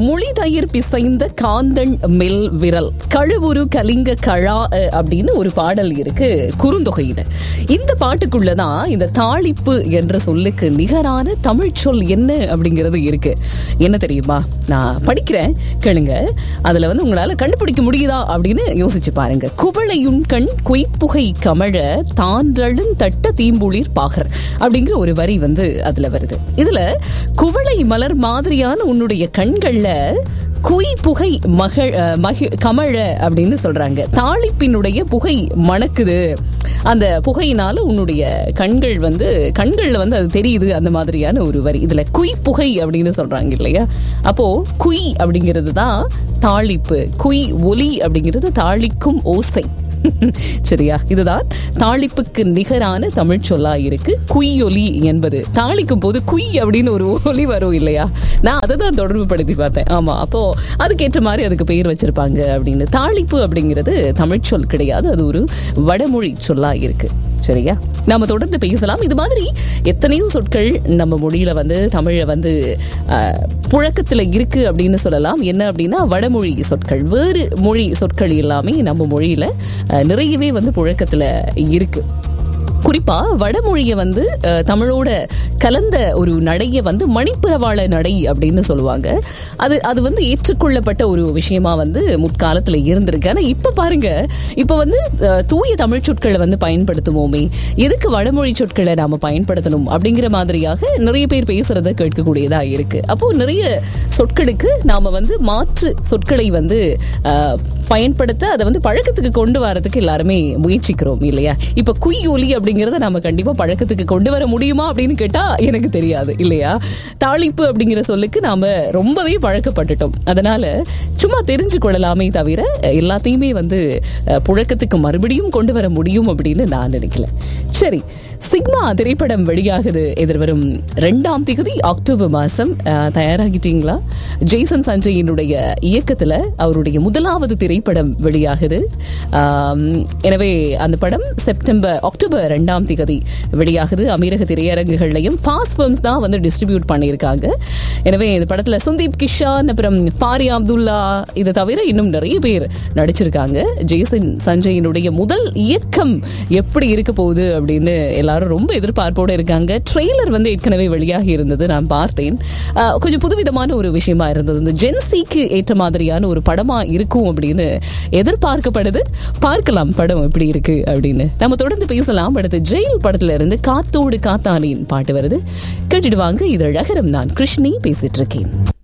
மொழி தயிர் பிசைந்த காந்தன் மெல் விரல் கழுவுரு கலிங்க கழா அஹ், அப்படின்னு ஒரு பாடல் இருக்கு குறுந்தொகையில இந்த பாட்டுக்குள்ளதான் இந்த தாளிப்பு என்ற சொல்லுக்கு நிகரான தமிழ் சொல் என்ன அப்படிங்கிறது இருக்கு என்ன தெரியுமா நான் படிக்கிறேன் கேளுங்க அதுல வந்து உங்களால கண்டுபிடிக்க முடியுதா அப்படின்னு யோசிச்சு பாருங்க குவளையுன் கண் குய்ப்புகை கமழ தான்றழும் தட்ட தீம்புளிர் பாகர் அப்படிங்கிற ஒரு வரி வந்து அதுல வருது இதுல குவளை மலர் மாதிரியான உன்னுடைய கண்கள்ல குய் புகை மகள் அஹ், மகி கமழ அப்படின்னு சொல்றாங்க தாளிப்பினுடைய புகை மணக்குது அந்த புகையினால உன்னுடைய கண்கள் வந்து கண்கள்ல வந்து அது தெரியுது அந்த மாதிரியான ஒரு வரி இதுல குய் புகை அப்படின்னு சொல்றாங்க இல்லையா அப்போ குய் அப்படிங்கிறது தான் தாளிப்பு குய் ஒலி அப்படிங்கிறது தாளிக்கும் ஓசை சரியா இதுதான் தாளிப்புக்கு நிகரான தமிழ் சொல்லா இருக்கு குய்யொலி என்பது தாளிக்கும் போது குய் அப்படின்னு ஒரு ஒலி வரும் இல்லையா நான் அதை தான் தொடர்பு படுத்தி பார்த்தேன் ஆமா அப்போ அதுக்கேற்ற மாதிரி அதுக்கு பெயர் வச்சிருப்பாங்க அப்படின்னு தாளிப்பு அப்படிங்கிறது தமிழ் சொல் கிடையாது அது ஒரு வடமொழி சொல்லா இருக்கு சரியா நாம தொடர்ந்து பேசலாம் இது மாதிரி எத்தனையோ சொற்கள் நம்ம மொழியில வந்து தமிழ்ல வந்து அஹ், புழக்கத்துல இருக்கு அப்படின்னு சொல்லலாம் என்ன அப்படின்னா வடமொழி சொற்கள் வேறு மொழி சொற்கள் எல்லாமே நம்ம மொழியில அஹ், நிறையவே வந்து புழக்கத்துல இருக்கு குறிப்பா வடமொழியை வந்து அஹ், தமிழோட கலந்த ஒரு நடைய வந்து மணிப்புறவாள நடை அப்படின்னு சொல்லுவாங்க அது அது வந்து ஏற்றுக்கொள்ளப்பட்ட ஒரு விஷயமா வந்து முற்காலத்துல இருந்திருக்கு ஆனா இப்ப பாருங்க இப்ப வந்து அஹ், தூய தமிழ் சொற்களை வந்து பயன்படுத்துவோமே எதுக்கு வடமொழி சொற்களை நாம பயன்படுத்தணும் அப்படிங்கிற மாதிரியாக நிறைய பேர் பேசுறத கேட்கக்கூடியதா இருக்கு அப்போ நிறைய சொற்களுக்கு நாம வந்து மாற்று சொற்களை வந்து அஹ், பயன்படுத்த அதை வந்து பழக்கத்துக்கு கொண்டு வரதுக்கு எல்லாருமே முயற்சிக்கிறோம் இல்லையா இப்ப குய் ஒலி அப்படிங்கறத நாம கண்டிப்பா பழக்கத்துக்கு கொண்டு வர முடியுமா அப்படின்னு கேட்டா எனக்கு தெரியாது இல்லையா தாளிப்பு அப்படிங்கிற சொல்லுக்கு நாம ரொம்பவே பழக்கப்பட்டுட்டோம் அதனால சும்மா தெரிஞ்சு கொள்ளலாமே தவிர எல்லாத்தையுமே வந்து அஹ், புழக்கத்துக்கு மறுபடியும் கொண்டு வர முடியும் அப்படின்னு நான் நினைக்கல சரி சிக்மா திரைப்படம் வெளியாகுது எதிர்வரும் ரெண்டாம் திகதி அக்டோபர் மாசம் அஹ், தயாராகிட்டீங்களா ஜெய்சன் சஞ்சயினுடைய இயக்கத்துல அவருடைய முதலாவது திரைப்படம் வெளியாகுது ஆம், எனவே அந்த படம் செப்டம்பர் அக்டோபர் ரெண்டாம் திகதி வெளியாகுது அமீரக திரையரங்குகள்லையும் ஃபாஸ்ட் ஃபிலிம்ஸ் தான் வந்து டிஸ்ட்ரிபியூட் பண்ணியிருக்காங்க எனவே இந்த படத்துல சுந்தீப் கிஷான் அப்புறம் ஃபாரி அப்துல்லா இதை தவிர இன்னும் நிறைய பேர் நடிச்சிருக்காங்க ஜெய்சன் சஞ்சயினுடைய முதல் இயக்கம் எப்படி இருக்க போகுது அப்படின்னு எல்லாரும் ரொம்ப எதிர்பார்ப்போட இருக்காங்க ட்ரெய்லர் வந்து ஏற்கனவே வெளியாகி இருந்தது நான் பார்த்தேன் ஆஹ் கொஞ்சம் புதுவிதமான ஒரு விஷயமா இருந்தது இந்த ஜென்சிக்கு ஏற்ற மாதிரியான ஒரு படமா இருக்கும் அப்படின்னு எதிர்பார்க்கப்படுது பார்க்கலாம் படம் எப்படி இருக்கு அப்படின்னு நம்ம தொடர்ந்து பேசலாம் அடுத்து ஜெயில் படத்துல இருந்து காத்தோடு காத்தானின் பாட்டு வருது கேட்டுட்டு வாங்க இது அழகரம் நான் கிருஷ்ணி பேசிட்டு இருக்கேன்